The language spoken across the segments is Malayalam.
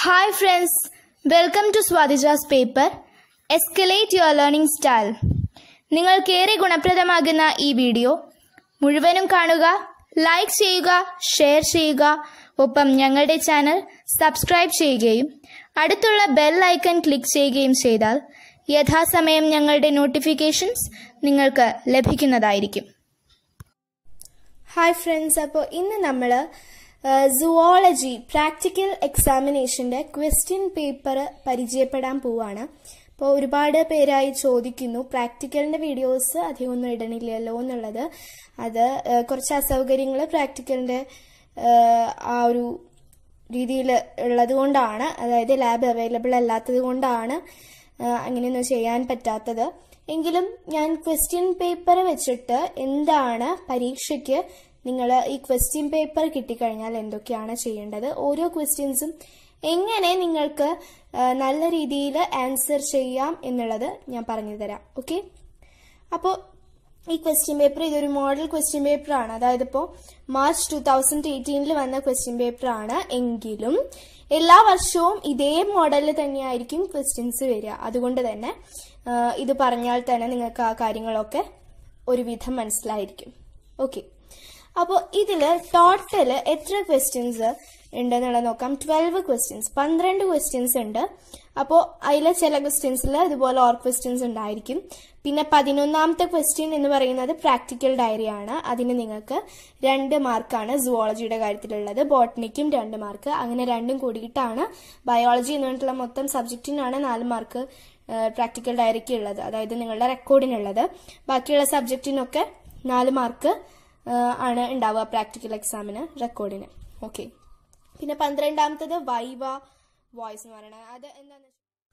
Hi friends, welcome to Swadija's paper Escalate Your Learning Style. നിങ്ങൾക്കേറെ ഗുണപ്രദമാകുന്ന ഈ വീഡിയോ മുഴുവനും കാണുക ലൈക്ക് ചെയ്യുക ഷെയർ ചെയ്യുക ഒപ്പം ഞങ്ങളുടെ ചാനൽ സബ്സ്ക്രൈബ് ചെയ്യുകയും അടുത്തുള്ള ബെൽ ഐക്കൺ ക്ലിക്ക് ചെയ്യുകയും ചെയ്താൽ യഥാസമയം ഞങ്ങളുടെ നോട്ടിഫിക്കേഷൻസ് നിങ്ങൾക്ക് ലഭിക്കുന്നതായിരിക്കും ഹായ് ഫ്രണ്ട്സ് അപ്പോൾ ഇന്ന് നമ്മൾ സുവോളജി പ്രാക്ടിക്കൽ എക്സാമിനേഷൻ്റെ ക്വസ്റ്റ്യൻ പേപ്പർ പരിചയപ്പെടാൻ പോവാണ് അപ്പോൾ ഒരുപാട് പേരായി ചോദിക്കുന്നു പ്രാക്ടിക്കലിൻ്റെ വീഡിയോസ് അധികം ഒന്നും ഇടണില്ലല്ലോ എന്നുള്ളത് അത് ഏഹ്, കുറച്ച് അസൗകര്യങ്ങൾ പ്രാക്ടിക്കലിൻ്റെ ആ ഒരു രീതിയിൽ ഉള്ളത് കൊണ്ടാണ് അതായത് ലാബ് അവൈലബിൾ അല്ലാത്തത് കൊണ്ടാണ് ആ, അങ്ങനെയൊന്നും ചെയ്യാൻ പറ്റാത്തത് എങ്കിലും ഞാൻ ക്വസ്റ്റ്യൻ പേപ്പർ വെച്ചിട്ട് എന്താണ് പരീക്ഷയ്ക്ക് നിങ്ങൾ ഈ ക്വസ്റ്റ്യൻ പേപ്പർ കിട്ടിക്കഴിഞ്ഞാൽ എന്തൊക്കെയാണ് ചെയ്യേണ്ടത് ഓരോ ക്വസ്റ്റ്യൻസും എങ്ങനെ നിങ്ങൾക്ക് ആ, നല്ല രീതിയിൽ ആൻസർ ചെയ്യാം എന്നുള്ളത് ഞാൻ പറഞ്ഞു തരാം ഓക്കെ അപ്പോൾ ഈ ക്വസ്റ്റ്യൻ പേപ്പർ ഇതൊരു മോഡൽ ക്വസ്റ്റ്യൻ പേപ്പർ ആണ് അതായത് ഇപ്പോൾ മാർച്ച് ടൂ തൗസൻഡ് എയ്റ്റീനിൽ വന്ന ക്വസ്റ്റ്യൻ പേപ്പർ ആണ് എങ്കിലും എല്ലാ വർഷവും ഇതേ മോഡലിൽ തന്നെയായിരിക്കും ക്വസ്റ്റ്യൻസ് വരിക അതുകൊണ്ട് തന്നെ ആ, ഇത് പറഞ്ഞാൽ തന്നെ നിങ്ങൾക്ക് ആ കാര്യങ്ങളൊക്കെ ഒരുവിധം മനസ്സിലായിരിക്കും ഓക്കെ അപ്പോൾ ഇതിൽ ടോട്ടൽ എത്ര ക്വസ്റ്റ്യൻസ് ഉണ്ടെന്നുള്ളത് നോക്കാം ട്വൽവ് ക്വസ്റ്റ്യൻസ് പന്ത്രണ്ട് ക്വസ്റ്റ്യൻസ് ഉണ്ട് അപ്പോൾ അതിൽ ചില ക്വസ്റ്റ്യൻസിൽ ഇതുപോലെ ഓർ ക്വസ്റ്റ്യൻസ് ഉണ്ടായിരിക്കും പിന്നെ പതിനൊന്നാമത്തെ ക്വസ്റ്റ്യൻ എന്ന് പറയുന്നത് പ്രാക്ടിക്കൽ ഡയറി ആണ് അതിന് നിങ്ങൾക്ക് രണ്ട് മാർക്കാണ് സുവോളജിയുടെ കാര്യത്തിലുള്ളത് ബോട്ടണിക്കും രണ്ട് മാർക്ക് അങ്ങനെ രണ്ടും കൂടിയിട്ടാണ് ബയോളജി എന്ന് പറഞ്ഞിട്ടുള്ള മൊത്തം സബ്ജക്റ്റിനാണ് നാല് മാർക്ക് പ്രാക്ടിക്കൽ ഡയറിക്ക് ഉള്ളത് അതായത് നിങ്ങളുടെ റെക്കോർഡിനുള്ളത് ബാക്കിയുള്ള സബ്ജക്റ്റിനൊക്കെ നാല് മാർക്ക് ആണ് ഉണ്ടാവുക പ്രാക്ടിക്കൽ എക്സാമിന് റെക്കോർഡിന് ഓക്കെ പിന്നെ പന്ത്രണ്ടാമത്തത് വൈവ വോയിസ് എന്ന് പറയുന്നത് അത് എന്താണെന്ന്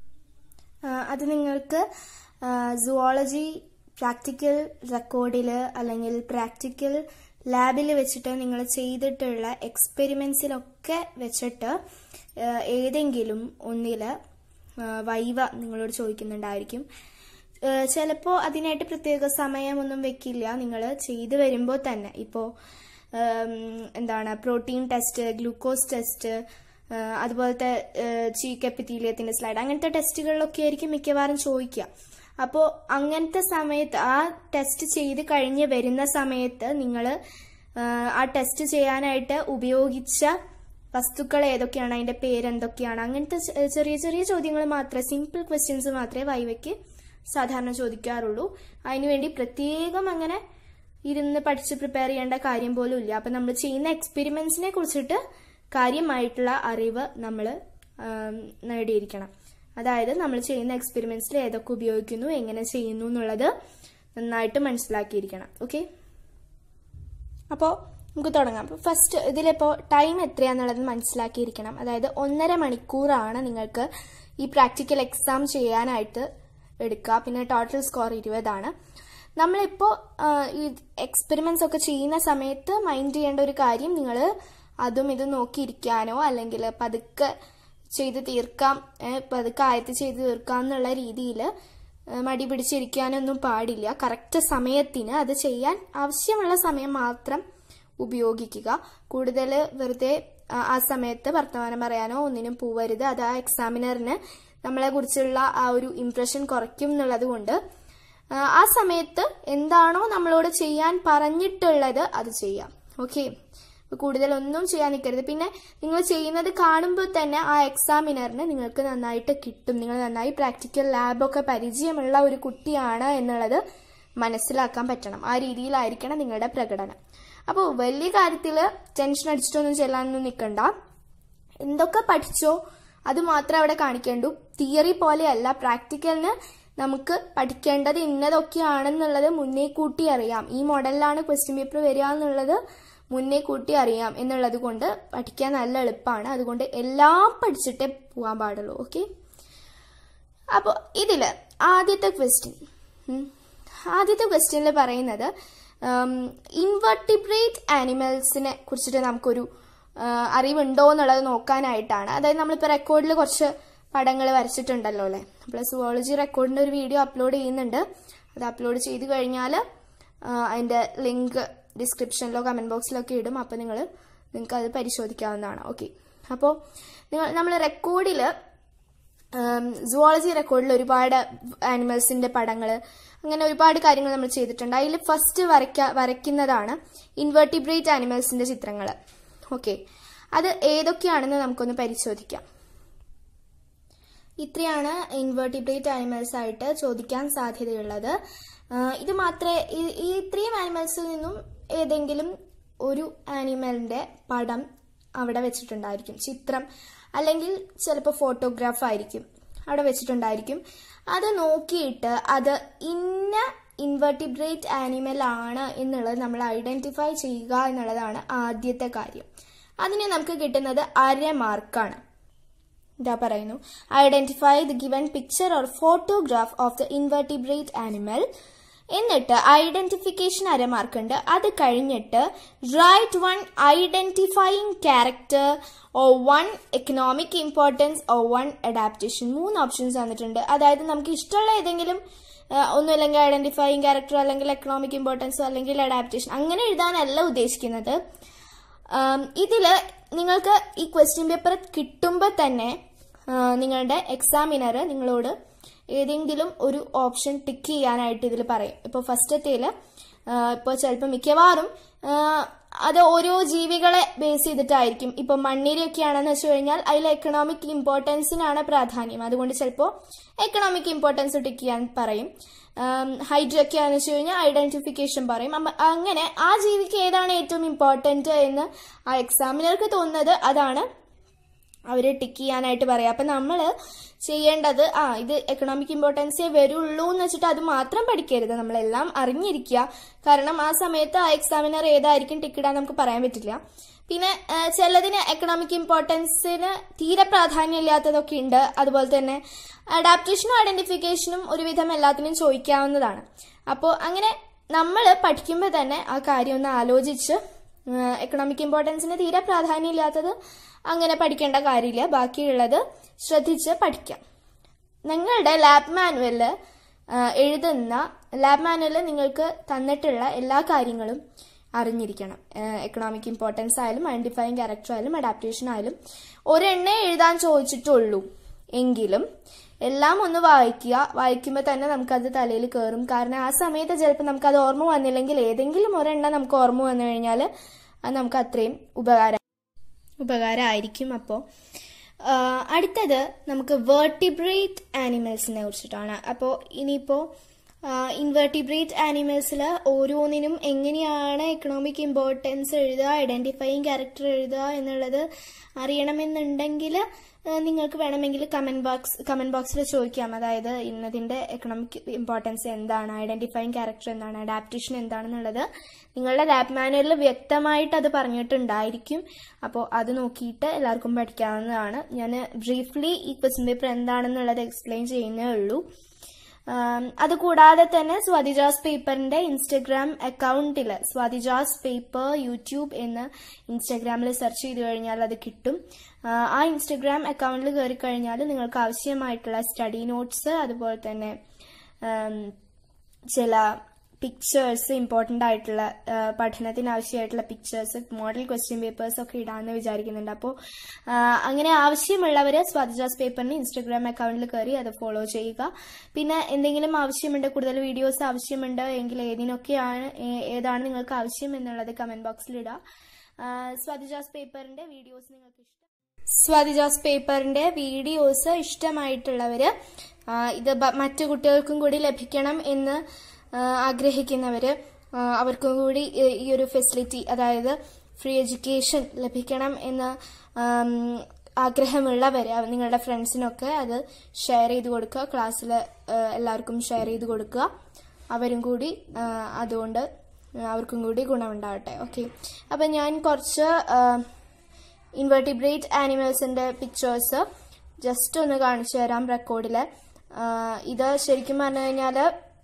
അത് നിങ്ങൾക്ക് സുവോളജി പ്രാക്ടിക്കൽ റെക്കോർഡിൽ അല്ലെങ്കിൽ പ്രാക്ടിക്കൽ ലാബിൽ വെച്ചിട്ട് നിങ്ങൾ ചെയ്തിട്ടുള്ള എക്സ്പെരിമെൻസിലൊക്കെ വെച്ചിട്ട് ആ, ഏതെങ്കിലും ഒന്നിൽ വൈവ നിങ്ങളോട് ചോദിക്കുന്നുണ്ടായിരിക്കും ചിലപ്പോൾ അതിനായിട്ട് പ്രത്യേക സമയമൊന്നും വെക്കില്ല നിങ്ങൾ ചെയ്തു വരുമ്പോൾ തന്നെ ഇപ്പോൾ എന്താണ് പ്രോട്ടീൻ ടെസ്റ്റ് ഗ്ലൂക്കോസ് ടെസ്റ്റ് അതുപോലത്തെ ചീക്ക് എപ്പിത്തീലിയത്തിന്റെ സ്ലൈഡ് അങ്ങനത്തെ ടെസ്റ്റുകളിലൊക്കെ ആയിരിക്കും മിക്കവാറും ചോദിക്കുക അപ്പോൾ അങ്ങനത്തെ സമയത്ത് ആ ടെസ്റ്റ് ചെയ്ത് കഴിഞ്ഞ് വരുന്ന സമയത്ത് നിങ്ങൾ ആ ടെസ്റ്റ് ചെയ്യാനായിട്ട് ഉപയോഗിച്ച വസ്തുക്കൾ ഏതൊക്കെയാണ് അതിന്റെ പേരെന്തൊക്കെയാണ് അങ്ങനത്തെ ചെ- ചെറിയ ചെറിയ ചോദ്യങ്ങൾ മാത്രമേ സിമ്പിൾ ക്വസ്റ്റ്യൻസ് മാത്രമേ വൈവയ്ക്ക് സാധാരണ ചോദിക്കാറുള്ളൂ അതിനുവേണ്ടി പ്രത്യേകം അങ്ങനെ ഇരുന്ന് പഠിച്ച് പ്രിപ്പയർ ചെയ്യേണ്ട കാര്യം പോലും ഇല്ല അപ്പൊ നമ്മൾ ചെയ്യുന്ന എക്സ്പെരിമെന്റ്സിനെ കുറിച്ചിട്ട് കാര്യമായിട്ടുള്ള അറിവ് നമ്മൾ നേടിയിരിക്കണം അതായത് നമ്മൾ ചെയ്യുന്ന എക്സ്പെരിമെന്റ്സിൽ ഏതൊക്കെ ഉപയോഗിക്കുന്നു എങ്ങനെ ചെയ്യുന്നു എന്നുള്ളത് നന്നായിട്ട് മനസ്സിലാക്കിയിരിക്കണം ഓക്കെ അപ്പോൾ നമുക്ക് തുടങ്ങാം അപ്പോൾ ഫസ്റ്റ് ഇതിലിപ്പോൾ ടൈം എത്രയാന്നുള്ളത് മനസ്സിലാക്കിയിരിക്കണം അതായത് ഒന്നര മണിക്കൂറാണ് നിങ്ങൾക്ക് ഈ പ്രാക്ടിക്കൽ എക്സാം ചെയ്യാനായിട്ട് എടുക്കുക പിന്നെ ടോട്ടൽ സ്കോർ ഇരുപതാണ് നമ്മളിപ്പോൾ ഈ എക്സ്പെരിമെന്റ്സ് ഒക്കെ ചെയ്യുന്ന സമയത്ത് മൈൻഡ് ചെയ്യേണ്ട ഒരു കാര്യം നിങ്ങൾ അതും ഇതും നോക്കിയിരിക്കാനോ അല്ലെങ്കിൽ പതുക്കെ ചെയ്ത് തീർക്കാം ഏഹ് പതുക്കെ ആയത്ത് ചെയ്ത് തീർക്കാം എന്നുള്ള രീതിയിൽ മടി പിടിച്ചിരിക്കാനൊന്നും പാടില്ല കറക്റ്റ് സമയത്തിന് അത് ചെയ്യാൻ ആവശ്യമുള്ള സമയം മാത്രം ഉപയോഗിക്കുക കൂടുതൽ വെറുതെ ആ- ആ സമയത്ത് വർത്തമാനം പറയാനോ ഒന്നിനും പോവരുത് അത് ആ എക്സാമിനറിന് നമ്മളെ കുറിച്ചുള്ള ആ ഒരു ഇംപ്രഷൻ കുറയ്ക്കും എന്നുള്ളത് കൊണ്ട് ആ, ആ സമയത്ത് എന്താണോ നമ്മളോട് ചെയ്യാൻ പറഞ്ഞിട്ടുള്ളത് അത് ചെയ്യാം ഓക്കെ കൂടുതലൊന്നും ചെയ്യാൻ നിൽക്കരുത് പിന്നെ നിങ്ങൾ ചെയ്യുന്നത് കാണുമ്പോൾ തന്നെ ആ എക്സാമിനറിന് നിങ്ങൾക്ക് നന്നായിട്ട് കിട്ടും നിങ്ങൾ നന്നായി പ്രാക്ടിക്കൽ ലാബൊക്കെ പരിചയമുള്ള ഒരു കുട്ടിയാണ് എന്നുള്ളത് മനസ്സിലാക്കാൻ പറ്റണം ആ രീതിയിലായിരിക്കണം നിങ്ങളുടെ പ്രകടനം അപ്പോൾ വലിയ കാര്യത്തിൽ ടെൻഷൻ അടിച്ചിട്ടൊന്നും ചെല്ലാനൊന്നും നിൽക്കണ്ട എന്തൊക്കെ പഠിച്ചോ അത് മാത്രമേ അവിടെ കാണിക്കേണ്ടൂ തിയറി പോലെയല്ല പ്രാക്ടിക്കലിന് നമുക്ക് പഠിക്കേണ്ടത് ഇന്നതൊക്കെയാണെന്നുള്ളത് മുന്നേ കൂട്ടി അറിയാം ഈ മോഡലിലാണ് ക്വസ്റ്റ്യൻ പേപ്പർ വരിക എന്നുള്ളത് മുന്നേ കൂട്ടി അറിയാം എന്നുള്ളത് കൊണ്ട് പഠിക്കാൻ നല്ല എളുപ്പമാണ് അതുകൊണ്ട് എല്ലാം പഠിച്ചിട്ടേ പോകാൻ പാടുള്ളൂ ഓക്കെ അപ്പോൾ ഇതിൽ ആദ്യത്തെ ക്വസ്റ്റ്യൻ ആദ്യത്തെ ക്വസ്റ്റ്യനിൽ പറയുന്നത് ഇൻവെർട്ടിബ്രേറ്റ് ആനിമൽസിനെ കുറിച്ചിട്ട് നമുക്കൊരു ആ, അറിവുണ്ടോ എന്നുള്ളത് നോക്കാനായിട്ടാണ് അതായത് നമ്മളിപ്പോൾ റെക്കോർഡിൽ കുറച്ച് പടങ്ങൾ വരച്ചിട്ടുണ്ടല്ലോ അല്ലേ നമ്മൾ സുവോളജി റെക്കോർഡിൻ്റെ ഒരു വീഡിയോ അപ്ലോഡ് ചെയ്യുന്നുണ്ട് അത് അപ്ലോഡ് ചെയ്ത് കഴിഞ്ഞാൽ അതിൻ്റെ ലിങ്ക് ഡിസ്ക്രിപ്ഷനിലോ കമൻറ്റ് ബോക്സിലൊക്കെ ഇടും അപ്പോൾ നിങ്ങൾ നിങ്ങൾക്ക് അത് പരിശോധിക്കാവുന്നതാണ് ഓക്കെ അപ്പോൾ നിങ്ങൾ നമ്മൾ റെക്കോർഡിൽ സുവോളജി റെക്കോർഡിൽ ഒരുപാട് ആനിമൽസിന്റെ പടങ്ങൾ അങ്ങനെ ഒരുപാട് കാര്യങ്ങൾ നമ്മൾ ചെയ്തിട്ടുണ്ട് അതിൽ ഫസ്റ്റ് വരയ്ക്ക വരയ്ക്കുന്നതാണ് ഇൻവെർട്ടിബ്രേറ്റ് ആനിമൽസിന്റെ ചിത്രങ്ങൾ ഓക്കെ അത് ഏതൊക്കെയാണെന്ന് നമുക്കൊന്ന് പരിശോധിക്കാം ഇത്രയാണ് ഇൻവെർട്ടിബ്രേറ്റ് ആനിമൽസ് ആയിട്ട് ചോദിക്കാൻ സാധ്യതയുള്ളത് ആ, ഇത് മാത്രമേ ഈ- ഈ ഇത്രയും ആനിമൽസിൽ നിന്നും ഏതെങ്കിലും ഒരു ആനിമലിന്റെ പടം അവിടെ വെച്ചിട്ടുണ്ടായിരിക്കും ചിത്രം അല്ലെങ്കിൽ ചിലപ്പോൾ ഫോട്ടോഗ്രാഫ് ആയിരിക്കും അവിടെ വെച്ചിട്ടുണ്ടായിരിക്കും അത് നോക്കിയിട്ട് അത് ഇന്ന ഇൻവെർട്ടിബ്രേറ്റ് ആനിമൽ ആണ് എന്നുള്ളത് നമ്മൾ ഐഡന്റിഫൈ ചെയ്യുക എന്നുള്ളതാണ് ആദ്യത്തെ കാര്യം അതിന് നമുക്ക് കിട്ടുന്നത് അര മാർക്കാണ് ഇതാ പറയുന്നു identify the given picture or photograph of the invertebrate animal എന്നിട്ട് ഐഡന്റിഫിക്കേഷൻ അരമാർക്കുണ്ട് അത് കഴിഞ്ഞിട്ട് write one identifying character or one economic importance or one adaptation മൂന്ന് ഓപ്ഷൻസ് തന്നിട്ടുണ്ട് അതായത് നമുക്ക് ഇഷ്ടമുള്ള ഏതെങ്കിലും ആ, ഒന്നുമില്ലെങ്കിൽ ഐഡന്റിഫൈയിങ് ക്യാരക്ടർ അല്ലെങ്കിൽ എക്കണോമിക് ഇമ്പോർട്ടൻസ് അല്ലെങ്കിൽ അഡാപ്റ്റേഷൻ അങ്ങനെ എഴുതാനല്ല ഉദ്ദേശിക്കുന്നത് ആം, ഇതില് നിങ്ങൾക്ക് ഈ ക്വസ്റ്റ്യൻ പേപ്പർ കിട്ടുമ്പോൾ തന്നെ ആ, നിങ്ങളുടെ എക്സാമിനർ നിങ്ങളോട് ഏതെങ്കിലും ഒരു ഓപ്ഷൻ ടിക്ക് ചെയ്യാനായിട്ട് ഇതിൽ പറയും ഇപ്പോൾ ഫസ്റ്റത്തേല് ഇപ്പോൾ ചിലപ്പോൾ മിക്കവാറും ആ, അത് ഓരോ ജീവികളെ ബേസ് ചെയ്തിട്ടായിരിക്കും ഇപ്പോൾ മണ്ണിരയൊക്കെയാണെന്ന് വെച്ച് കഴിഞ്ഞാൽ അതിൽ എക്കണോമിക് ഇമ്പോർട്ടൻസിനാണ് പ്രാധാന്യം അതുകൊണ്ട് ചിലപ്പോൾ എക്കണോമിക് ഇമ്പോർട്ടൻസ് ടിക്ക് ചെയ്യാൻ പറയും ഹൈഡ്രൊക്കെയാണെന്ന് വെച്ച് കഴിഞ്ഞാൽ ഐഡന്റിഫിക്കേഷൻ പറയും അമ്മ- അങ്ങനെ ആ ജീവിക്ക് ഏതാണ് ഏറ്റവും ഇമ്പോർട്ടന്റ് എന്ന് ആ എക്സാമിനർക്ക് തോന്നുന്നത് അതാണ് അവർ ടിക്ക് ചെയ്യാനായിട്ട് പറയാം അപ്പം നമ്മൾ ചെയ്യേണ്ടത് ആ ഇത് എക്കണോമിക് ഇമ്പോർട്ടൻസേ വരുള്ളൂ എന്ന് വെച്ചിട്ട് അത് മാത്രം പഠിക്കരുത് നമ്മളെല്ലാം അറിഞ്ഞിരിക്കുക കാരണം ആ സമയത്ത് ആ എക്സാമിനർ ഏതായിരിക്കും ടിക്ക് ഇടാൻ നമുക്ക് പറയാൻ പറ്റില്ല പിന്നെ ആ, ചിലതിന് എക്കണോമിക് ഇമ്പോർട്ടൻസിന് തീരെ പ്രാധാന്യമില്ലാത്തതൊക്കെ ഉണ്ട് അതുപോലെ തന്നെ അഡാപ്റ്റേഷനും ഐഡന്റിഫിക്കേഷനും ഒരുവിധം എല്ലാത്തിനും ചോദിക്കാവുന്നതാണ് അപ്പോൾ അങ്ങനെ നമ്മൾ പഠിക്കുമ്പോൾ തന്നെ ആ കാര്യം ഒന്ന് ആലോചിച്ച് എക്കണോമിക് ഇമ്പോർട്ടൻസിന് തീരെ പ്രാധാന്യമില്ലാത്തത് അങ്ങനെ പഠിക്കേണ്ട കാര്യമില്ല ബാക്കിയുള്ളത് ശ്രദ്ധിച്ച് പഠിക്കാം നിങ്ങളുടെ ലാബ് മാനുവലിൽ എഴുതുന്ന ലാബ് മാനുവലിൽ നിങ്ങൾക്ക് തന്നിട്ടുള്ള എല്ലാ കാര്യങ്ങളും അറിഞ്ഞിരിക്കണം എക്കണോമിക് ഇമ്പോർട്ടൻസ് ആയാലും ഐഡന്റിഫൈങ് ക്യാരക്ടർ ആയാലും അഡാപ്റ്റേഷൻ ആയാലും ഒരെണ്ണേ എഴുതാൻ ചോദിച്ചിട്ടുള്ളൂ എങ്കിലും എല്ലാം ഒന്ന് വായിക്കുക വായിക്കുമ്പോൾ തന്നെ നമുക്കത് തലയിൽ കയറും കാരണം ആ സമയത്ത് ചിലപ്പോൾ നമുക്കത് ഓർമ്മ വന്നില്ലെങ്കിൽ ഏതെങ്കിലും ഒരെണ്ണം നമുക്ക് ഓർമ്മ വന്നു കഴിഞ്ഞാൽ അത് നമുക്ക് അത്രയും ഉപകാരം ഉപകാരമായിരിക്കും അപ്പോൾ അടുത്തത് നമുക്ക് വേർട്ടിബ്രേറ്റ് ആനിമൽസിനെ കുറിച്ചിട്ടാണ് അപ്പോൾ ഇനിയിപ്പോൾ ഇൻവെർട്ടിബ്രേറ്റ് ആനിമൽസിൽ ഓരോന്നിനും എങ്ങനെയാണ് എക്കണോമിക് ഇമ്പോർട്ടൻസ് എഴുതുക ഐഡന്റിഫൈയിങ് ക്യാരക്ടർ എഴുതുക എന്നുള്ളത് അറിയണമെന്നുണ്ടെങ്കിൽ നിങ്ങൾക്ക് വേണമെങ്കിൽ കമന്റ് ബോക്സ് കമന്റ് ബോക്സിൽ ചോദിക്കാം അതായത് ഇന്നതിന്റെ എക്കണോമിക് ഇമ്പോർട്ടൻസ് എന്താണ് ഐഡന്റിഫൈയിങ് ക്യാരക്ടർ എന്താണ് അഡാപ്റ്റേഷൻ എന്താണെന്നുള്ളത് നിങ്ങളുടെ ലാബ് മാനുവലിൽ വ്യക്തമായിട്ട് അത് പറഞ്ഞിട്ടുണ്ടായിരിക്കും അപ്പോൾ അത് നോക്കിയിട്ട് എല്ലാവർക്കും പഠിക്കാവുന്നതാണ് ഞാൻ ബ്രീഫ്ലി ഈ ക്വസ്റ്റ്യൻ പേപ്പർ എന്താണെന്നുള്ളത് എക്സ്പ്ലെയിൻ ചെയ്യുന്നേ ഉള്ളൂ ആം, അതുകൂടാതെ തന്നെ സ്വാതിജാസ് പേപ്പറിന്റെ ഇൻസ്റ്റഗ്രാം അക്കൗണ്ടിൽ സ്വാതിജാസ് പേപ്പർ യൂട്യൂബ് എന്ന് ഇൻസ്റ്റഗ്രാമിൽ സെർച്ച് ചെയ്ത് കഴിഞ്ഞാൽ അത് കിട്ടും ആ, ആ ഇൻസ്റ്റഗ്രാം അക്കൗണ്ടിൽ കയറി കഴിഞ്ഞാൽ നിങ്ങൾക്ക് ആവശ്യമായിട്ടുള്ള സ്റ്റഡി നോട്ട്സ് അതുപോലെ തന്നെ ആം, ചില പിക്ചേഴ്സ് ഇമ്പോർട്ടൻ്റ് ആയിട്ടുള്ള ആ, പഠനത്തിന് ആവശ്യമായിട്ടുള്ള പിക്ചേഴ്സ് മോഡൽ ക്വസ്റ്റ്യൻ പേപ്പേഴ്സ് ഒക്കെ ഇടാമെന്ന് വിചാരിക്കുന്നുണ്ട് അപ്പോൾ അങ്ങനെ ആവശ്യമുള്ളവർ സ്വാതിജാസ് പേപ്പറിന് ഇൻസ്റ്റഗ്രാം അക്കൗണ്ടിൽ കയറി അത് ഫോളോ ചെയ്യുക പിന്നെ എന്തെങ്കിലും ആവശ്യമുണ്ട് കൂടുതൽ വീഡിയോസ് ആവശ്യമുണ്ട് എങ്കിൽ ഏതിനൊക്കെയാണ് ഏ- ഏതാണ് നിങ്ങൾക്ക് ആവശ്യം എന്നുള്ളത് കമന്റ് ബോക്സിൽ ഇടുക ആ, സ്വാതിജാസ് പേപ്പറിന്റെ വീഡിയോസ് നിങ്ങൾക്ക് ഇഷ്ടം സ്വാതിജാസ് പേപ്പറിന്റെ വീഡിയോസ് ഇഷ്ടമായിട്ടുള്ളവര് ആ, ഇത് ബ- മറ്റു കുട്ടികൾക്കും കൂടി ലഭിക്കണം എന്ന് ആ, ആഗ്രഹിക്കുന്നവര് ആ, അവർക്കും കൂടി ഈ- ഈ ഒരു ഫെസിലിറ്റി അതായത് ഫ്രീ എഡ്യൂക്കേഷൻ ലഭിക്കണം എന്ന് ആം, ആഗ്രഹമുള്ളവര് അവ- നിങ്ങളുടെ ഫ്രണ്ട്സിനൊക്കെ അത് ഷെയർ ചെയ്ത് കൊടുക്കുക ക്ലാസ്സിൽ എല്ലാവർക്കും ഷെയർ ചെയ്ത് കൊടുക്കുക അവരും കൂടി ആ, അതുകൊണ്ട് അവർക്കും കൂടി ഗുണമുണ്ടാവട്ടെ ഓക്കെ അപ്പം ഞാൻ കുറച്ച് ആ, ഇൻവെർട്ടിബ്രേറ്റ് ആനിമൽസിന്റെ പിക്ചേഴ്സ് ജസ്റ്റ് ഒന്ന് കാണിച്ചു തരാം റെക്കോർഡിൽ ഇത് ശരിക്കും പറഞ്ഞു കഴിഞ്ഞാൽ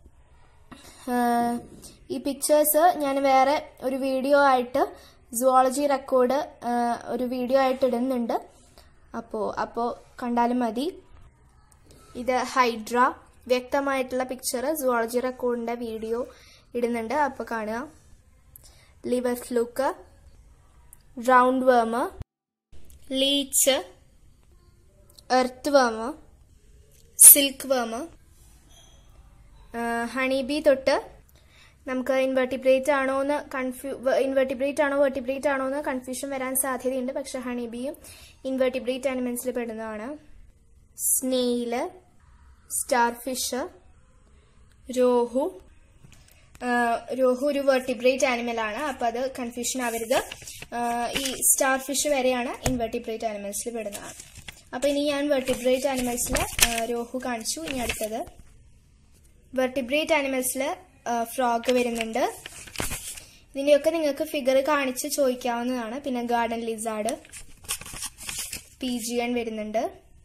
ഈ പിക്ചേഴ്സ് ഞാൻ വേറെ ഒരു വീഡിയോ ആയിട്ട് സുവോളജി റെക്കോർഡ് ഒരു വീഡിയോ ആയിട്ട് ഇടുന്നുണ്ട് അപ്പോൾ അപ്പോൾ കണ്ടാലും മതി ഇത് ഹൈഡ്ര വ്യക്തമായിട്ടുള്ള പിക്ചർ സുവോളജി റെക്കോർഡിന്റെ വീഡിയോ ഇടുന്നുണ്ട് അപ്പോൾ കാണുക liver fluke round worm leech earth worm silk worm honey bee തൊട്ട് നമുക്ക് ഇൻവെർട്ടിബ്രേറ്റ് ആണോ എന്ന് കൺഫ്യൂ ഇൻവെർട്ടിബ്രേറ്റ് ആണോ വെർട്ടിബ്രേറ്റ് ആണോ എന്ന് കൺഫ്യൂഷൻ വരാൻ സാധ്യതയുണ്ട് പക്ഷെ ഹണി ബിയും ഇൻവെർട്ടിബ്രേറ്റ് ആനിമൽസിൽ പെടുന്നതാണ് സ്നെയില് സ്റ്റാർ ഫിഷ് രോഹു ആ, രോഹു ഒരു വെർട്ടിബ്രേറ്റ് ആനിമൽ ആണ് അപ്പൊ അത് കൺഫ്യൂഷൻ ആവരുത് ആ, ഈ സ്റ്റാർ ഫിഷ് വരെയാണ് ഇൻവെർട്ടിബ്രേറ്റ് ആനിമൽസിൽ പെടുന്നതാണ് അപ്പൊ ഇനി ഞാൻ വെർട്ടിബ്രേറ്റ് ആനിമൽസിൽ രോഹു കാണിച്ചു ഇനി അടുത്തത് വെർട്ടിബ്രേറ്റ് ആനിമൽസിൽ ഫ്രോഗ് വരുന്നുണ്ട് ഇതിന്റെയൊക്കെ നിങ്ങൾക്ക് ഫിഗർ കാണിച്ച് ചോദിക്കാവുന്നതാണ് പിന്നെ ഗാർഡൻ ലിസാർഡ് പീജിയൻ വരുന്നുണ്ട്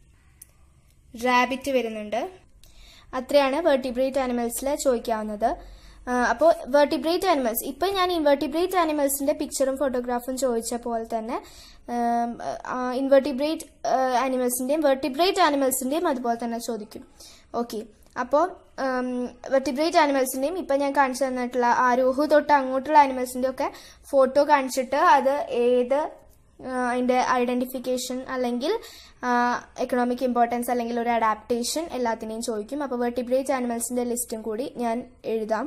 റാബിറ്റ് വരുന്നുണ്ട് അത്രയാണ് വെർട്ടിബ്രേറ്റ് ആനിമൽസിൽ ചോദിക്കാവുന്നത് അപ്പോൾ വെർട്ടിബ്രേറ്റ് ആനിമൽസ് ഇപ്പം ഞാൻ ഇൻവെർട്ടിബ്രേറ്റ് ആനിമൽസിന്റെ പിക്ചറും ഫോട്ടോഗ്രാഫും ചോദിച്ച പോലെ തന്നെ ഇൻവെർട്ടിബ്രേറ്റ് ആനിമൽസിന്റെയും വെർട്ടിബ്രേറ്റ് ആനിമൽസിന്റെയും അതുപോലെ തന്നെ ചോദിക്കും ഓക്കെ അപ്പോൾ വെർട്ടിബ്രേറ്റ് ആനിമൽസിന്റെയും ഇപ്പം ഞാൻ കാണിച്ചു തന്നിട്ടുള്ള ആരോഹു തൊട്ട് അങ്ങോട്ടുള്ള ആനിമൽസിന്റെ ഒക്കെ ഫോട്ടോ കാണിച്ചിട്ട് അത് ഏത് ആ, അതിന്റെ ഐഡന്റിഫിക്കേഷൻ അല്ലെങ്കിൽ എക്കണോമിക് ഇമ്പോർട്ടൻസ് അല്ലെങ്കിൽ ഒരു അഡാപ്റ്റേഷൻ എല്ലാത്തിനെയും ചോദിക്കും അപ്പോൾ വെർട്ടിബ്രേറ്റ് ആനിമൽസിന്റെ ലിസ്റ്റും കൂടി ഞാൻ എഴുതാം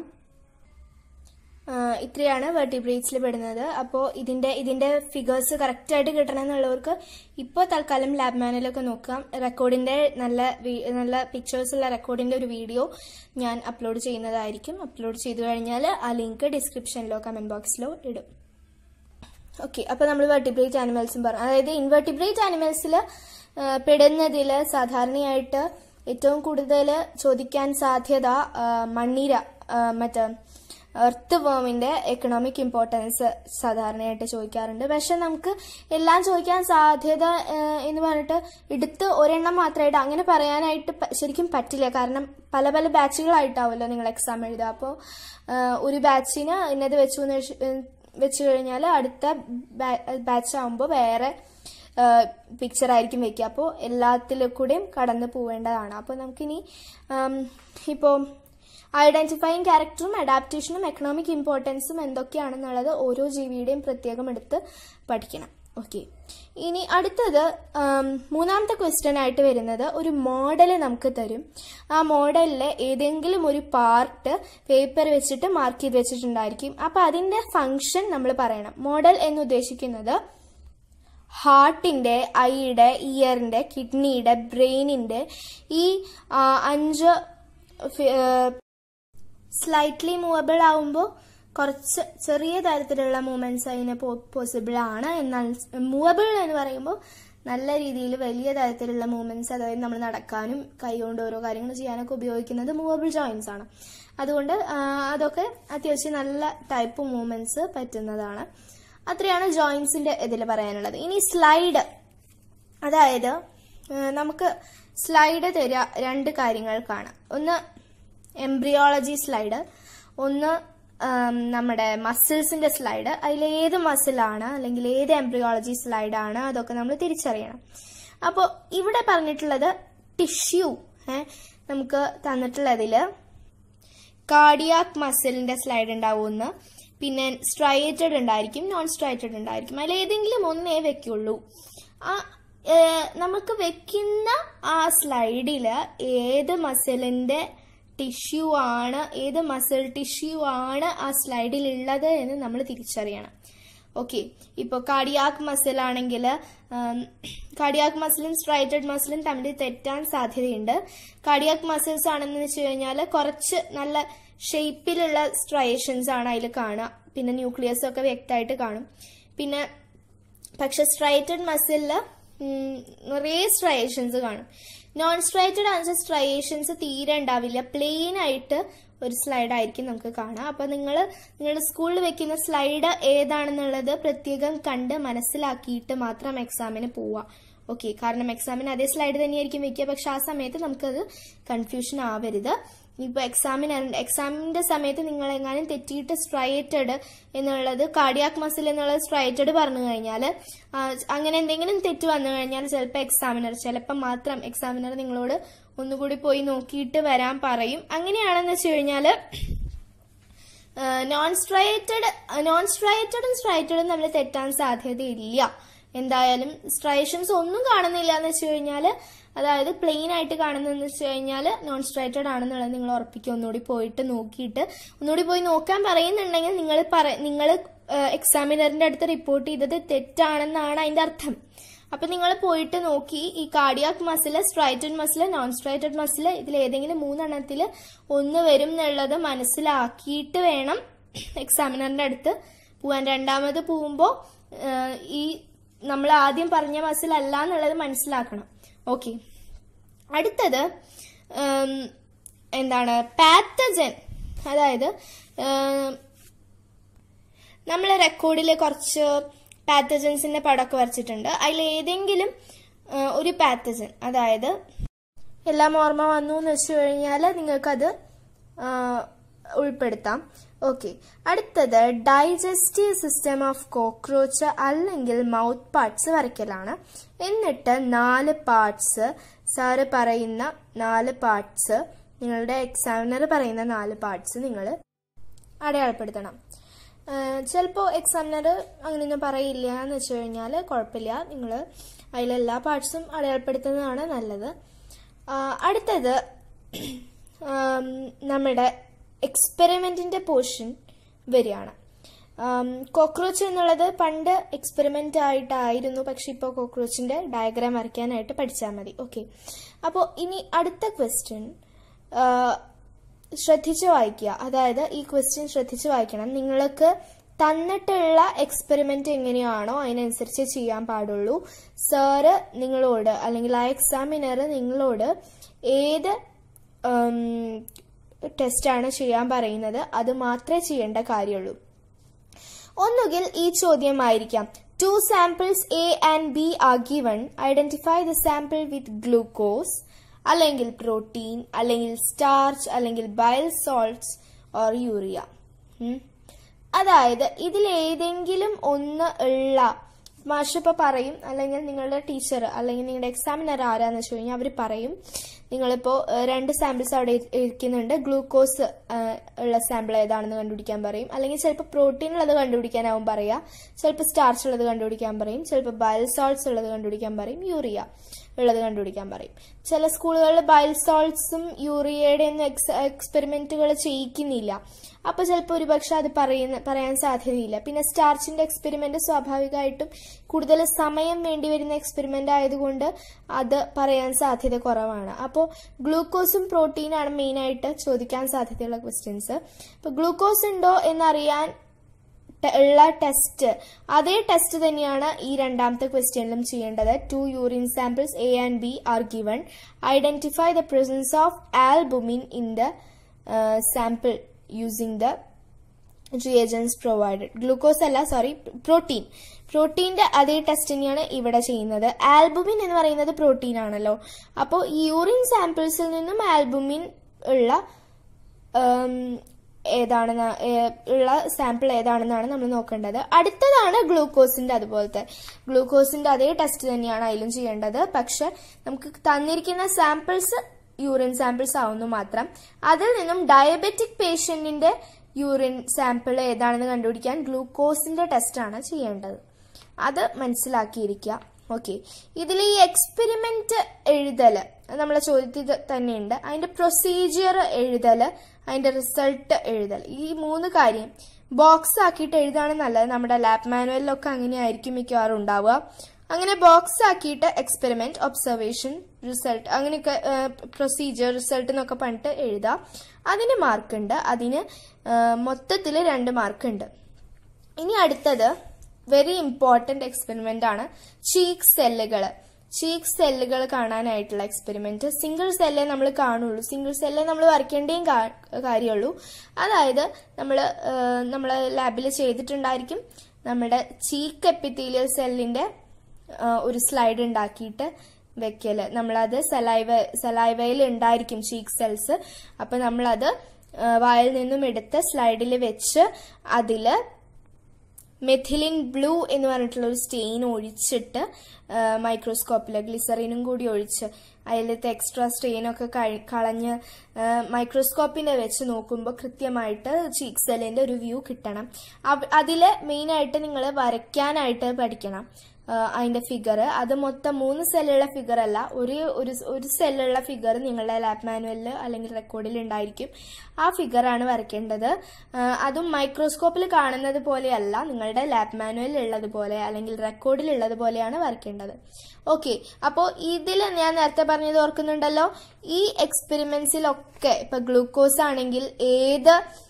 ആ, ഇത്രയാണ് വെർട്ടിബ്രേറ്റ്സിൽ പെടുന്നത് അപ്പോൾ ഇതിന്റെ ഇതിന്റെ ഫിഗേഴ്സ് കറക്റ്റ് ആയിട്ട് കിട്ടണം എന്നുള്ളവർക്ക് ഇപ്പോൾ തൽക്കാലം ലാബ് മാനിലൊക്കെ നോക്കാം റെക്കോർഡിന്റെ നല്ല വി- നല്ല പിക്ചേഴ്സ് ഉള്ള റെക്കോർഡിന്റെ ഒരു വീഡിയോ ഞാൻ അപ്ലോഡ് ചെയ്യുന്നതായിരിക്കും അപ്ലോഡ് ചെയ്തു കഴിഞ്ഞാൽ ആ ലിങ്ക് ഡിസ്ക്രിപ്ഷനിലോ കമന്റ് ബോക്സിലോ ഇടും ഓക്കെ അപ്പൊ നമ്മൾ വെർട്ടിബ്രേറ്റ് ആനിമൽസും പറഞ്ഞു അതായത് ഇൻവെർട്ടിബ്രേറ്റ് ആനിമൽസിൽ പെടുന്നതിൽ സാധാരണയായിട്ട് ഏറ്റവും കൂടുതൽ ചോദിക്കാൻ സാധ്യത ആ, മണ്ണീര ആ, മറ്റേ എർത്ത് വേമിന്റെ എക്കണോമിക് ഇമ്പോർട്ടൻസ് സാധാരണയായിട്ട് ചോദിക്കാറുണ്ട് പക്ഷെ നമുക്ക് എല്ലാം ചോദിക്കാൻ സാധ്യത ആ, എന്ന് പറഞ്ഞിട്ട് എടുത്ത് ഒരെണ്ണം മാത്രമായിട്ട് അങ്ങനെ പറയാനായിട്ട് പ- ശരിക്കും പറ്റില്ല കാരണം പല പല ബാച്ചുകളായിട്ടാവുമല്ലോ നിങ്ങൾ എക്സാം എഴുതുക അപ്പോൾ ഒരു ബാച്ചിന് ഇന്നത് വെച്ചു എന്ന് വെച്ച്- വെച്ച് കഴിഞ്ഞാൽ അടുത്ത ബാച്ച് ആകുമ്പോൾ വേറെ പിക്ചർ ആയിരിക്കും വെക്കുക അപ്പോൾ എല്ലാത്തിലും കൂടെയും കടന്നു പോവേണ്ടതാണ് അപ്പോൾ നമുക്കിനി ഇപ്പോൾ ഐഡന്റിഫൈങ് ക്യാരക്ടറും അഡാപ്റ്റേഷനും എക്കണോമിക് ഇമ്പോർട്ടൻസും എന്തൊക്കെയാണെന്നുള്ളത് ഓരോ ജീവിയുടെയും പ്രത്യേകം എടുത്ത് പഠിക്കണം ഓക്കെ ഇനി അടുത്തത് ആം, മൂന്നാമത്തെ ക്വസ്റ്റ്യൻ ആയിട്ട് വരുന്നത് ഒരു മോഡൽ നമുക്ക് തരും ആ മോഡലിലെ ഏതെങ്കിലും ഒരു പാർട്ട് പേപ്പർ വെച്ചിട്ട് മാർക്ക് ചെയ്ത് വെച്ചിട്ടുണ്ടായിരിക്കും അപ്പൊ അതിന്റെ ഫങ്ഷൻ നമ്മൾ പറയണം മോഡൽ എന്ന് ഉദ്ദേശിക്കുന്നത് ഹാർട്ടിന്റെ ഐയുടെ ഇയറിന്റെ കിഡ്നിയുടെ ബ്രെയിനിന്റെ ഈ ആ, അഞ്ച് സ്ലൈറ്റ്ലി മൂവബിൾ ആവുമ്പോൾ കുറച്ച് ചെറിയ തരത്തിലുള്ള മൂവ്മെന്റ്സ് അതിന് പോസിബിൾ ആണ് എന്നാൽ മൂവബിൾ എന്ന് പറയുമ്പോൾ നല്ല രീതിയിൽ വലിയ തരത്തിലുള്ള മൂവ്മെന്റ്സ് അതായത് നമ്മൾ നടക്കാനും കൈകൊണ്ട് ഓരോ കാര്യങ്ങൾ ചെയ്യാനൊക്കെ ഉപയോഗിക്കുന്നത് മൂവബിൾ ജോയിന്റ്സ് ആണ് അതുകൊണ്ട് ആ, അതൊക്കെ അത്യാവശ്യം നല്ല ടൈപ്പ് മൂവ്മെന്റ്സ് പറ്റുന്നതാണ് അത്രയാണ് ജോയിന്റ്സിന്റെ ഇതിൽ പറയാനുള്ളത് ഇനി സ്ലൈഡ് അതായത് ആ, നമുക്ക് സ്ലൈഡ് തരിക രണ്ട് കാര്യങ്ങൾക്കാണ് ഒന്ന് എംബ്രിയോളജി സ്ലൈഡ് ഒന്ന് ആം, നമ്മുടെ മസിൽസിന്റെ സ്ലൈഡ് അതിൽ ഏത് മസിലാണ് അല്ലെങ്കിൽ ഏത് എംബ്രിയോളജി സ്ലൈഡ് ആണ് അതൊക്കെ നമ്മൾ തിരിച്ചറിയണം അപ്പോൾ ഇവിടെ പറഞ്ഞിട്ടുള്ളത് ടിഷ്യൂ നമുക്ക് തന്നിട്ടുള്ളതില് കാർഡിയാക് മസിലിന്റെ സ്ലൈഡ് ഉണ്ടാവുമെന്ന് പിന്നെ സ്ട്രൈറ്റഡ് ഉണ്ടായിരിക്കും നോൺ സ്ട്രൈറ്റഡ് ഉണ്ടായിരിക്കും അതിൽ ഏതെങ്കിലും ഒന്നേ വെക്കുള്ളൂ ആ ഏഹ്, നമുക്ക് വെക്കുന്ന ആ സ്ലൈഡില് ഏത് മസിലിന്റെ ടിഷ്യൂ ആണ് ഏത് മസിൽ ടിഷ്യൂ ആണ് ആ സ്ലൈഡിൽ ഉള്ളത് എന്ന് നമ്മൾ തിരിച്ചറിയണം ഓക്കെ ഇപ്പോൾ കാർഡിയാക് മസിൽ ആണെങ്കിൽ കാർഡിയാക് മസിലും സ്ട്രൈറ്റഡ് മസിലും തമ്മിൽ തെറ്റാൻ സാധ്യതയുണ്ട് കാർഡിയാക് മസിൽസ് ആണെന്ന് വെച്ച് കഴിഞ്ഞാൽ കുറച്ച് നല്ല ഷേപ്പിലുള്ള സ്ട്രയേഷൻസ് ആണ് അതിൽ കാണുക പിന്നെ ന്യൂക്ലിയസ് ഒക്കെ വ്യക്തമായിട്ട് കാണും പിന്നെ പക്ഷെ സ്ട്രൈറ്റഡ് മസിലില് നിറയെ സ്ട്രയേഷൻസ് കാണും നോൺ സ്ട്രൈറ്റഡ് ആണെന്ന് സ്ട്രയേഷൻസ് തീരെ ഉണ്ടാവില്ല പ്ലെയിൻ ആയിട്ട് ഒരു സ്ലൈഡ് ആയിരിക്കും നമുക്ക് കാണാം അപ്പൊ നിങ്ങൾ നിങ്ങളുടെ സ്കൂളിൽ വെക്കുന്ന സ്ലൈഡ് ഏതാണെന്നുള്ളത് പ്രത്യേകം കണ്ട് മനസ്സിലാക്കിയിട്ട് മാത്രം എക്സാമിന് പോവുക ഓക്കെ കാരണം എക്സാമിന് അതേ സ്ലൈഡ് തന്നെയായിരിക്കും വെക്കുക പക്ഷെ ആ സമയത്ത് നമുക്കത് കൺഫ്യൂഷൻ ആവരുത് ഇപ്പൊ എക്സാമിന് എക്സാമിന്റെ സമയത്ത് നിങ്ങൾ എങ്ങാനും തെറ്റിയിട്ട് സ്ട്രൈറ്റഡ് എന്നുള്ളത് കാർഡിയാക് മസിൽ എന്നുള്ളത് സ്ട്രൈറ്റഡ് പറഞ്ഞു കഴിഞ്ഞാൽ അങ്ങനെ എന്തെങ്കിലും തെറ്റ് വന്നു കഴിഞ്ഞാൽ ചിലപ്പോൾ എക്സാമിനർ ചിലപ്പോൾ മാത്രം എക്സാമിനർ നിങ്ങളോട് ഒന്നുകൂടി പോയി നോക്കിയിട്ട് വരാൻ പറയും അങ്ങനെയാണെന്ന് വെച്ച് കഴിഞ്ഞാൽ നോൺ സ്ട്രൈറ്റഡ് നോൺ സ്ട്രൈറ്റഡും സ്ട്രൈറ്റഡും നമ്മൾ തെറ്റാൻ സാധ്യതയില്ല എന്തായാലും സ്ട്രൈഷൻസ് ഒന്നും കാണുന്നില്ല എന്ന് വെച്ച് കഴിഞ്ഞാൽ അതായത് പ്ലെയിൻ ആയിട്ട് കാണുന്നതെന്ന് വെച്ച് കഴിഞ്ഞാൽ നോൺ സ്ട്രൈറ്റഡ് ആണെന്നുള്ളത് നിങ്ങൾ ഉറപ്പിക്കുക ഒന്നുകൂടി പോയിട്ട് നോക്കിയിട്ട് ഒന്നുകൂടി പോയി നോക്കാൻ പറയുന്നുണ്ടെങ്കിൽ നിങ്ങൾ പറ നിങ്ങൾ എക്സാമിനറിന്റെ അടുത്ത് റിപ്പോർട്ട് ചെയ്തത് തെറ്റാണെന്നാണ് അതിന്റെ അർത്ഥം അപ്പൊ നിങ്ങൾ പോയിട്ട് നോക്കി ഈ cardiac muscle striated muscle non striated muscle ഇതിൽ ഏതെങ്കിലും മൂന്നെണ്ണത്തിൽ ഒന്ന് വരും എന്നുള്ളത് മനസ്സിലാക്കിയിട്ട് വേണം എക്സാമിനറിന്റെ അടുത്ത് പോവാൻ രണ്ടാമത് പോകുമ്പോൾ ഈ നമ്മൾ ആദ്യം പറഞ്ഞ മസിൽ അല്ല എന്നുള്ളത് മനസ്സിലാക്കണം ഓക്കെ അടുത്തത് ഉം, എന്താണ് പാത്തജൻ അതായത് നമ്മൾ റെക്കോർഡിൽ കുറച്ച് പാത്തജൻസിന്റെ പടമൊക്കെ വരച്ചിട്ടുണ്ട് അതിൽ ഏതെങ്കിലും ആ, ഒരു പാത്തജൻ അതായത് എല്ലാം ഓർമ്മ വന്നു എന്ന് വെച്ച് കഴിഞ്ഞാൽ നിങ്ങൾക്കത് ആ, ഉൾപ്പെടുത്താം ഓക്കെ അടുത്തത് ഡൈജസ്റ്റീവ് സിസ്റ്റം ഓഫ് കോക്രോച്ച് അല്ലെങ്കിൽ മൗത്ത് പാർട്സ് വരയ്ക്കലാണ് എന്നിട്ട് നാല് പാർട്സ് സാറ് പറയുന്ന നാല് പാർട്സ് നിങ്ങളുടെ എക്സാമിനർ പറയുന്ന നാല് പാർട്സ് നിങ്ങൾ അടയാളപ്പെടുത്തണം ചിലപ്പോൾ എക്സാമിനർ അങ്ങനെയൊന്നും പറയില്ല എന്ന് വെച്ച് കഴിഞ്ഞാൽ കുഴപ്പമില്ല നിങ്ങൾ അതിലെല്ലാ പാർട്സും അടയാളപ്പെടുത്തുന്നതാണ് നല്ലത് ആ, അടുത്തത് ആം, നമ്മുടെ എക്സ്പെരിമെന്റിന്റെ പോർഷൻ വരികയാണ് കോക്രോച്ച് എന്നുള്ളത് പണ്ട് എക്സ്പെരിമെന്റ് ആയിട്ടായിരുന്നു പക്ഷെ ഇപ്പോൾ കോക്രോച്ചിന്റെ ഡയഗ്രാം വരയ്ക്കാനായിട്ട് പഠിച്ചാൽ മതി ഓക്കെ അപ്പോൾ ഇനി അടുത്ത ക്വസ്റ്റ്യൻ ശ്രദ്ധിച്ച് വായിക്കുക അതായത് ഈ ക്വസ്റ്റ്യൻ ശ്രദ്ധിച്ച് വായിക്കണം നിങ്ങൾക്ക് തന്നിട്ടുള്ള എക്സ്പെരിമെന്റ് എങ്ങനെയാണോ അതിനനുസരിച്ച് ചെയ്യാൻ പാടുള്ളൂ സാറ് നിങ്ങളോട് അല്ലെങ്കിൽ ആ എക്സാമിനർ നിങ്ങളോട് ഏത് ടെസ്റ്റാണ് ചെയ്യാൻ പറയുന്നത് അത് മാത്രമേ ചെയ്യേണ്ട കാര്യമുള്ളൂ ഒന്നുകിൽ ഈ ചോദ്യമായിരിക്കാം two samples A and B are given identify the sample with glucose അല്ലെങ്കിൽ പ്രോട്ടീൻ അല്ലെങ്കിൽ സ്റ്റാർച്ച് അല്ലെങ്കിൽ ബയൽ സോൾട്ട്സ് ഓർ യൂറിയ അതായത് ഇതിൽ ഏതെങ്കിലും ഒന്ന് ഉള്ള മാഷ് ഇപ്പൊ പറയും അല്ലെങ്കിൽ നിങ്ങളുടെ ടീച്ചർ അല്ലെങ്കിൽ നിങ്ങളുടെ എക്സാമിനർ ആരാന്ന് വെച്ച് കഴിഞ്ഞാൽ അവർ പറയും നിങ്ങളിപ്പോ ഏഹ്, രണ്ട് സാമ്പിൾസ് അവിടെ ഇരി- ഇരിക്കുന്നുണ്ട് ഗ്ലൂക്കോസ് ഏഹ്, ഉള്ള സാമ്പിൾ ഏതാണെന്ന് കണ്ടുപിടിക്കാൻ പറയും അല്ലെങ്കിൽ ചിലപ്പോൾ പ്രോട്ടീൻ ഉള്ളത് കണ്ടുപിടിക്കാനാവും പറയാ ചിലപ്പോൾ സ്റ്റാർച്ച് ഉള്ളത് കണ്ടുപിടിക്കാൻ പറയും ചിലപ്പോൾ ബയൽ സോൾട്ട്സ് ഉള്ളത് കണ്ടുപിടിക്കാൻ പറയും യൂറിയ ഉള്ളത് കണ്ടുപിടിക്കാൻ പറയും ചില സ്കൂളുകളിൽ ബയൽ സോൾട്ട്സും യൂറിയയുടെ ഒന്നും എക്സ്പെരിമെന്റുകൾ ചെയ്യിക്കുന്നില്ല അപ്പൊ ചിലപ്പോൾ ഒരുപക്ഷെ അത് പറയുന്ന പറയാൻ സാധ്യതയില്ല പിന്നെ സ്റ്റാർച്ചിന്റെ എക്സ്പെരിമെന്റ് സ്വാഭാവികമായിട്ടും കൂടുതൽ സമയം വേണ്ടി വരുന്ന എക്സ്പെരിമെന്റ് ആയതുകൊണ്ട് അത് പറയാൻ സാധ്യത കുറവാണ് അപ്പോൾ ഗ്ലൂക്കോസും പ്രോട്ടീനാണ് മെയിൻ ആയിട്ട് ചോദിക്കാൻ സാധ്യതയുള്ള ക്വസ്റ്റ്യൻസ് അപ്പൊ ഗ്ലൂക്കോസ് ഉണ്ടോ എന്നറിയാൻ ടെ- ഉള്ള ടെസ്റ്റ് അതേ ടെസ്റ്റ് തന്നെയാണ് ഈ രണ്ടാമത്തെ ക്വസ്റ്റ്യനിലും ചെയ്യേണ്ടത് two urine samples A and B are given identify the presence of albumin in the sample using the reagents provided glucose അല്ല സോറി പ്രോട്ടീൻ പ്രോട്ടീന്റെ അതേ ടെസ്റ്റ് തന്നെയാണ് ഇവിടെ ചെയ്യുന്നത് ആൽബുമിൻ എന്ന് പറയുന്നത് പ്രോട്ടീൻ ആണല്ലോ അപ്പോൾ ഈ യൂറിൻ സാമ്പിൾസിൽ നിന്നും ആൽബുമിൻ ഉള്ള ഉം, ഏതാണെന്ന് ഏ- ഉള്ള സാമ്പിൾ ഏതാണെന്നാണ് നമ്മൾ നോക്കേണ്ടത് അടുത്തതാണ് ഗ്ലൂക്കോസിന്റെ അതുപോലത്തെ ഗ്ലൂക്കോസിന്റെ അതേ ടെസ്റ്റ് തന്നെയാണ് അതിലും ചെയ്യേണ്ടത് പക്ഷെ നമുക്ക് തന്നിരിക്കുന്ന സാമ്പിൾസ് യൂറിൻ സാമ്പിൾസ് ആവുന്നു മാത്രം അതിൽ നിന്നും ഡയബറ്റിക് പേഷ്യന്റിന്റെ യൂറിൻ സാമ്പിൾ ഏതാണെന്ന് കണ്ടുപിടിക്കാൻ ഗ്ലൂക്കോസിന്റെ ടെസ്റ്റാണ് ചെയ്യേണ്ടത് അത് മനസ്സിലാക്കിയിരിക്കുക ഓക്കെ ഇതിൽ ഈ എക്സ്പെരിമെന്റ് എഴുതല് അത് നമ്മളെ ചോദ്യത്തിൽ തന്നെയുണ്ട് അതിന്റെ പ്രൊസീജിയർ എഴുതല് അതിന്റെ റിസൾട്ട് എഴുതൽ ഈ മൂന്ന് കാര്യം ബോക്സ് ആക്കിയിട്ട് എഴുതാണ് നല്ലത് നമ്മുടെ ലാബ് മാനുവലിലൊക്കെ അങ്ങനെ ആയിരിക്കും മിക്കവാറും ഉണ്ടാവുക അങ്ങനെ ബോക്സ് ആക്കിയിട്ട് എക്സ്പെരിമെന്റ് ഒബ്സർവേഷൻ റിസൾട്ട് അങ്ങനെയൊക്കെ പ്രൊസീജിയർ റിസൾട്ട് എന്നൊക്കെ പറഞ്ഞിട്ട് എഴുതാം അതിന് മാർക്കുണ്ട് അതിന് മൊത്തത്തിൽ രണ്ട് മാർക്കുണ്ട് ഇനി അടുത്തത് വെരി ഇമ്പോർട്ടന്റ് എക്സ്പെരിമെന്റ് ആണ് ചീക്ക് സെല്ലുകൾ ചീക്ക് സെല്ലുകൾ കാണാനായിട്ടുള്ള എക്സ്പെരിമെന്റ് സിംഗിൾ സെല്ലേ നമ്മൾ കാണുള്ളൂ സിംഗിൾ സെല്ലേ നമ്മൾ വരയ്ക്കേണ്ടേയും കാ- കാര്യമുള്ളൂ അതായത് നമ്മൾ നമ്മൾ ലാബിൽ ചെയ്തിട്ടുണ്ടായിരിക്കും നമ്മുടെ ചീക്ക് എപ്പിത്തീലിയൽ സെല്ലിന്റെ ഒരു സ്ലൈഡ് ഉണ്ടാക്കിയിട്ട് വെക്കല് നമ്മളത് സലൈവ സലൈവയിൽ ഉണ്ടായിരിക്കും ചീക്ക് സെൽസ് അപ്പൊ നമ്മളത് ആ, വായിൽ നിന്നും എടുത്ത് സ്ലൈഡിൽ വെച്ച് അതില് മെഥിലിൻ ബ്ലൂ എന്ന് പറഞ്ഞിട്ടുള്ള ഒരു സ്റ്റെയിൻ ഒഴിച്ചിട്ട് മൈക്രോസ്കോപ്പിൽ ഗ്ലിസറിനും കൂടി ഒഴിച്ച് അതിലത്തെ എക്സ്ട്രാ സ്റ്റെയിനൊക്കെ കഴി- കളഞ്ഞ് മൈക്രോസ്കോപ്പിനെ വെച്ച് നോക്കുമ്പോൾ കൃത്യമായിട്ട് ചീക്ക് സെല്ലിന്റെ ഒരു വ്യൂ കിട്ടണം അവ- അതില് മെയിനായിട്ട് നിങ്ങൾ വരയ്ക്കാനായിട്ട് പഠിക്കണം അതിന്റെ ഫിഗർ അത് മൊത്തം മൂന്ന് സെല്ലുള്ള ഫിഗർ അല്ല ഒരു ഒരു ഒരു സെല്ലുള്ള ഫിഗർ നിങ്ങളുടെ ലാബ് മാനുവലിൽ അല്ലെങ്കിൽ റെക്കോർഡിൽ ഉണ്ടായിരിക്കും ആ ഫിഗറാണ് വരയ്ക്കേണ്ടത് ആ, അതും മൈക്രോസ്കോപ്പിൽ കാണുന്നത് പോലെയല്ല നിങ്ങളുടെ ലാബ് മാനുവലിൽ ഉള്ളതുപോലെ അല്ലെങ്കിൽ റെക്കോർഡിൽ ഉള്ളതുപോലെയാണ് വരയ്ക്കേണ്ടത് ഓക്കെ അപ്പോൾ ഇതിൽ ഞാൻ നേരത്തെ പറഞ്ഞത് ഓർക്കുന്നുണ്ടല്ലോ ഈ എക്സ്പെരിമെന്റ്സിലൊക്കെ ഇപ്പൊ ഗ്ലൂക്കോസ് ആണെങ്കിൽ ഏത്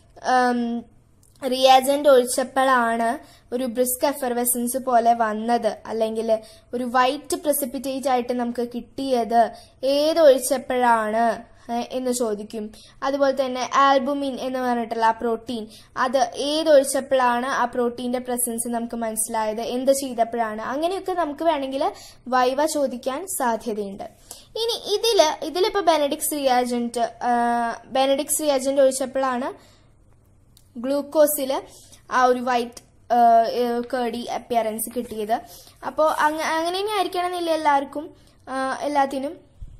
റിയാജന്റ് ഒഴിച്ചപ്പോഴാണ് ഒരു ബ്രിസ്ക് എഫർവെസൻസ് പോലെ വന്നത് അല്ലെങ്കിൽ ഒരു വൈറ്റ് പ്രസിപ്പിറ്റേറ്റ് ആയിട്ട് നമുക്ക് കിട്ടിയത് ഏത് ഒഴിച്ചപ്പോഴാണ് ഏഹ്, എന്ന് ചോദിക്കും അതുപോലെ തന്നെ ആൽബുമിൻ എന്ന് പറഞ്ഞിട്ടുള്ള ആ പ്രോട്ടീൻ അത് ഏത് ഒഴിച്ചപ്പോഴാണ് ആ പ്രോട്ടീന്റെ പ്രസൻസ് നമുക്ക് മനസ്സിലായത് എന്ത് ചെയ്തപ്പോഴാണ് അങ്ങനെയൊക്കെ നമുക്ക് വേണമെങ്കിൽ വൈവ ചോദിക്കാൻ സാധ്യതയുണ്ട് ഇനി ഇതില് ഇതിലിപ്പോ ബെനഡിക്സ് റിയാജന്റ് ബെനഡിക്സ് റിയാജന്റ് ഒഴിച്ചപ്പോഴാണ് ഗ്ലൂക്കോസിൽ ആ ഒരു വൈറ്റ് കേടി അപ്പിയറൻസ് കിട്ടിയത് അപ്പോൾ അങ്ങനെ തന്നെ ആയിരിക്കണമെന്നില്ല എല്ലാവർക്കും ആ, എല്ലാത്തിനും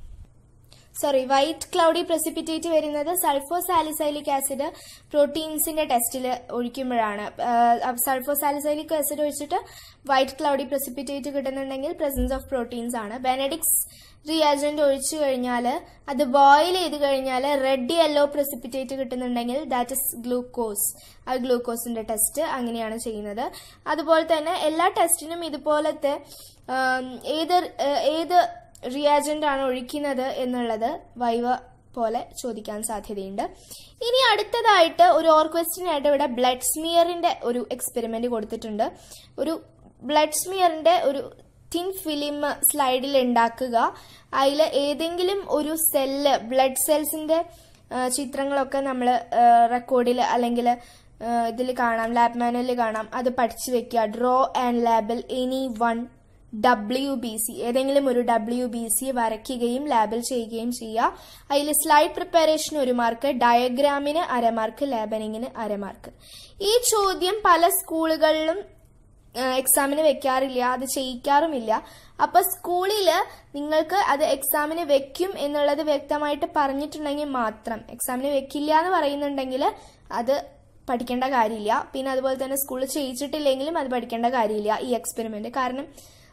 സോറി വൈറ്റ് ക്ലൗഡി പ്രസിപ്പിറ്റേറ്റ് വരുന്നത് സൾഫോ സാലിസൈലിക് ആസിഡ് പ്രോട്ടീൻസിന്റെ ടെസ്റ്റിൽ ഒഴിക്കുമ്പോഴാണ് സൾഫോ സാലിസൈലിക് ആസിഡ് ഒഴിച്ചിട്ട് വൈറ്റ് ക്ലൗഡി പ്രസിപ്പിറ്റേറ്റ് കിട്ടുന്നുണ്ടെങ്കിൽ പ്രസൻസ് ഓഫ് പ്രോട്ടീൻസ് ആണ് ബെനഡിക്സ് റിയാജന്റ് ഒഴിച്ചു കഴിഞ്ഞാൽ അത് ബോയിൽ ചെയ്ത് കഴിഞ്ഞാൽ റെഡ് യെല്ലോ പ്രസിപ്പിറ്റേറ്റ് കിട്ടുന്നുണ്ടെങ്കിൽ ദാറ്റ് ഇസ് ഗ്ലൂക്കോസ് ആ ഗ്ലൂക്കോസിന്റെ ടെസ്റ്റ് അങ്ങനെയാണ് ചെയ്യുന്നത് അതുപോലെ തന്നെ എല്ലാ ടെസ്റ്റിനും ഇതുപോലത്തെ ആം, ഏത് ഏഹ്, ഏത് റിയാജന്റ് ആണ് ഒഴിക്കുന്നത് എന്നുള്ളത് വൈവ പോലെ ചോദിക്കാൻ സാധ്യതയുണ്ട് ഇനി അടുത്തതായിട്ട് ഒരു ഓർ ക്വസ്റ്റ്യൻ ആയിട്ട് ഇവിടെ ബ്ലഡ് സ്മിയറിന്റെ ഒരു എക്സ്പെരിമെന്റ് കൊടുത്തിട്ടുണ്ട് ഒരു ബ്ലഡ് സ്മിയറിന്റെ ഒരു തിൻ ഫിലിം സ്ലൈഡിൽ ഉണ്ടാക്കുക അതിൽ ഏതെങ്കിലും ഒരു സെല്ല് ബ്ലഡ് സെൽസിന്റെ ചിത്രങ്ങളൊക്കെ നമ്മൾ റെക്കോർഡിൽ അല്ലെങ്കിൽ ഇതിൽ കാണാം ലാബ് മാനുവലിൽ കാണാം അത് പഠിച്ചു വെക്കുക ഡ്രോ ആൻഡ് ലാബിൽ any one W B C ഏതെങ്കിലും ഒരു ഡബ്ല്യു ബി സി വരയ്ക്കുകയും ലാബിൽ ചെയ്യുകയും ചെയ്യുക അതിൽ സ്ലൈഡ് പ്രിപ്പറേഷന് ഒരു മാർക്ക് ഡയഗ്രാമിന് അരമാർക്ക് ലാബനിങ്ങിന് അരമാർക്ക് ഈ ചോദ്യം പല സ്കൂളുകളിലും എക്സാമിന് വെക്കാറില്ല അത് ചെയ്യിക്കാറുമില്ല അപ്പൊ സ്കൂളില് നിങ്ങൾക്ക് അത് എക്സാമിന് വെക്കും എന്നുള്ളത് വ്യക്തമായിട്ട് പറഞ്ഞിട്ടുണ്ടെങ്കിൽ മാത്രം എക്സാമിന് വെക്കില്ല എന്ന് പറയുന്നുണ്ടെങ്കിൽ അത് പഠിക്കേണ്ട കാര്യമില്ല പിന്നെ അതുപോലെ തന്നെ സ്കൂളിൽ ചെയ്യിച്ചിട്ടില്ലെങ്കിലും അത് പഠിക്കേണ്ട കാര്യമില്ല ഈ എക്സ്പെരിമെന്റ് കാരണം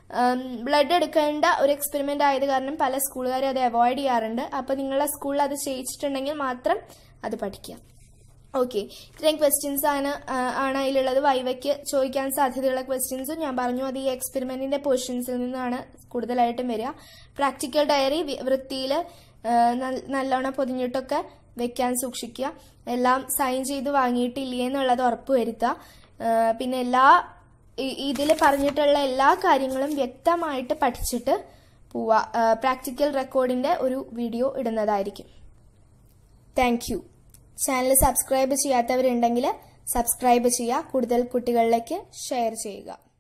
ബ്ലഡ് എടുക്കേണ്ട ഒരു എക്സ്പെരിമെന്റ് ആയത് കാരണം പല സ്കൂളുകാരും അത് അവോയ്ഡ് ചെയ്യാറുണ്ട് അപ്പൊ നിങ്ങളുടെ സ്കൂളിൽ അത് ചെയ്യിച്ചിട്ടുണ്ടെങ്കിൽ മാത്രം അത് പഠിക്കുക ഓക്കെ ഇത്രയും ക്വസ്റ്റ്യൻസ് ആണ് ആ, ആണ് അതിലുള്ളത് വൈവയ്ക്ക് ചോദിക്കാൻ സാധ്യതയുള്ള ക്വസ്റ്റ്യൻസും ഞാൻ പറഞ്ഞു അത് ഈ എക്സ്പെരിമെന്റിന്റെ പോർഷൻസിൽ നിന്നാണ് കൂടുതലായിട്ടും വരിക പ്രാക്ടിക്കൽ ഡയറി വൃത്തിയിൽ നല്ലോണം പൊതിഞ്ഞിട്ടൊക്കെ വെക്കാൻ സൂക്ഷിക്കുക എല്ലാം സൈൻ ചെയ്ത് വാങ്ങിയിട്ടില്ലേ എന്നുള്ളത് ഉറപ്പ് വരുത്തുക ആ, പിന്നെ എല്ലാ ഇതിൽ പറഞ്ഞിട്ടുള്ള എല്ലാ കാര്യങ്ങളും വ്യക്തമായിട്ട് പഠിച്ചിട്ട് പോവുക പ്രാക്ടിക്കൽ റെക്കോർഡിന്റെ ഒരു വീഡിയോ ഇടുന്നതായിരിക്കും താങ്ക് യു ചാനൽ സബ്സ്ക്രൈബ് ചെയ്യാത്തവരുണ്ടെങ്കിൽ സബ്സ്ക്രൈബ് ചെയ്യുക കൂടുതൽ കുട്ടികളിലേക്ക് ഷെയർ ചെയ്യുക